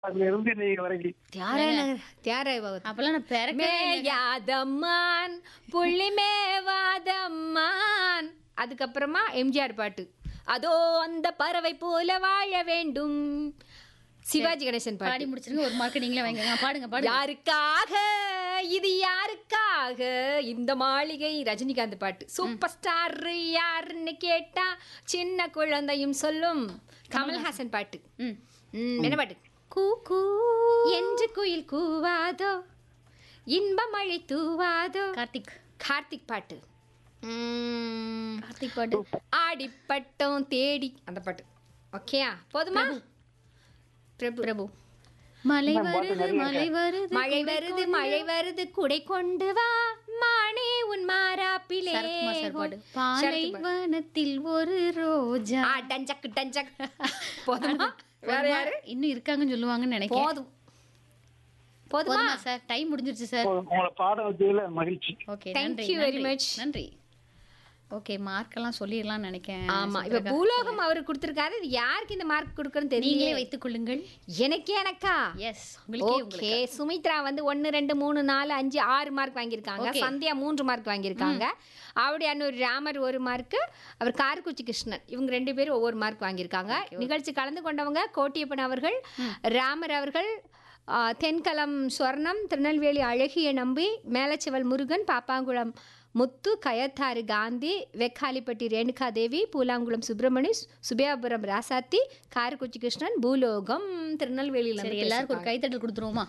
அதுல இருந்து நீங்க வரைக்கும் தியாரா நகர் தியாரா பகவத் அப்பெல்லாம் நான் பிறக்கவே இல்லைங்க. மேயாதம்மான் புள்ளி மேவாதம்மான் அதுக்கப்புறமா எம்ஜிஆர் பாட்டு அதோ அந்த பறவை போல வாழ வேண்டும் சிவாஜி கணேசன் பாடி பாட்டு முடிச்சிருங்க ஒரு மார்க் நீங்களே வாங்கிக்கோங்க பாடுங்க பாடுங்க யாருக்காக இது யாருக்காக இந்த மாளிகை ரஜினிகாந்த் பாட்டு சூப்பர் ஸ்டார் யாருன்னு கேட்டா சின்ன குழந்தையும் சொல்லும் கமல்ஹாசன் பாட்டு ம் ம், என்ன பாட்டு கூ கூ என்று குயில் கூவாதோ இன்ப மழை தூவாதோ கார்த்திக் கார்த்திக் பாட்டு ம், கார்த்திக் பாடு ஆடிப்பட்டம் தேடி அந்த பாட்டு ஓகேயா போதுமா பிரபு பிரபு மலை வருது மலை வருது மழை வருது மழை வருது குடை கொண்டு வா மானே உன் மாறாப்பிலே சரத்குமார் சார் பாடு சரத்குமார். பாலைவனத்தில் ஒரு ரோஜா ஆ, டஞ்சக் டஞ்சக் போதுமா வேற யாரு இன்னும் இருக்காங்கன்னு சொல்லுவாங்கன்னு நினைக்கிறேன் போதும் போதுமா போதுமா சார் டைம் முடிஞ்சிருச்சு சார் உங்களை பாட வச்சதுல மகிழ்ச்சி ஓகே Thank நன்றி you very நன்றி, much. நன்றி ஓகே மார்க் எல்லாம் சொல்லிடலாம் நினைக்கிறேன் ஆமா இப்ப சுப்ரகா. பூலோகம் அவரு கொடுத்திருக்காரு இது யாருக்கு இந்த மார்க் கொடுக்கணும் தெரியல நீங்களே வைத்துக் கொள்ளுங்கள் எனக்கே எனக்கா எஸ் உங்களுக்கே ஓகே சுமித்ரா வந்து ஒன்னு ரெண்டு மூணு நாலு அஞ்சு ஆறு மார்க் வாங்கியிருக்காங்க Okay. சந்தியா மூன்று மார்க் வாங்கியிருக்காங்க அவருடைய அண்ணூர் ராமர் ஒரு மார்க் அவர் காரக்குச்சி கிருஷ்ணன் இவங்க ரெண்டு பேரும் ஒவ்வொரு மார்க் வாங்கியிருக்காங்க நிகழ்ச்சி கலந்து கொண்டவங்க கோட்டியப்பன் அவர்கள் ராமர் அவர்கள் ஆ, தென்கலம் ஸ்வர்ணம் திருநெல்வேலி அழகிய நம்பி மேலச்சிவல் முருகன் பாப்பாங்குளம் முத்து கயத்தாறு காந்தி வெக்காலிப்பட்டி ரேணுகா தேவி பூலாங்குளம் சுப்பிரமணி சுபியாபுரம் ராசாத்தி காரக்குச்சி கிருஷ்ணன் பூலோகம் திருநெல்வேலியில சரி இருந்து எல்லாருக்கும் ஒரு கைத்தட்டல் கொடுத்துருவோமா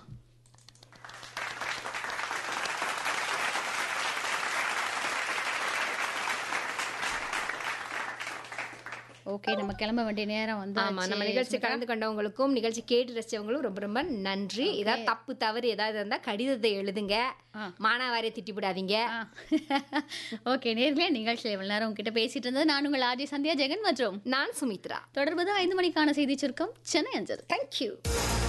ஓகே நம்ம கிளம்ப வேண்டிய நேரம் வந்து ஆமா நம்ம நிகழ்ச்சி கலந்து கொண்டவங்களுக்கும் நிகழ்ச்சி கேட்டு ரசிச்சவங்களும் ரொம்ப ரொம்ப நன்றி ஏதாவது தப்பு தவறு ஏதாவது இருந்தா கடிதத்தை எழுதுங்க ஆ. மானாவாரியை திட்டி விடாதீங்க ஓகே நேர்களே நிகழ்ச்சியில் இவ்வளவு நேரம் உங்ககிட்ட பேசிட்டு இருந்தது நான் உங்கள் ஆர்ஜி சந்தியா ஜெகன் மற்றும் நான் சுமித்ரா தொடர்பது ஐந்து மணிக்கான செய்தி சுருக்கம் சென்னை அஞ்சல் தேங்க்யூ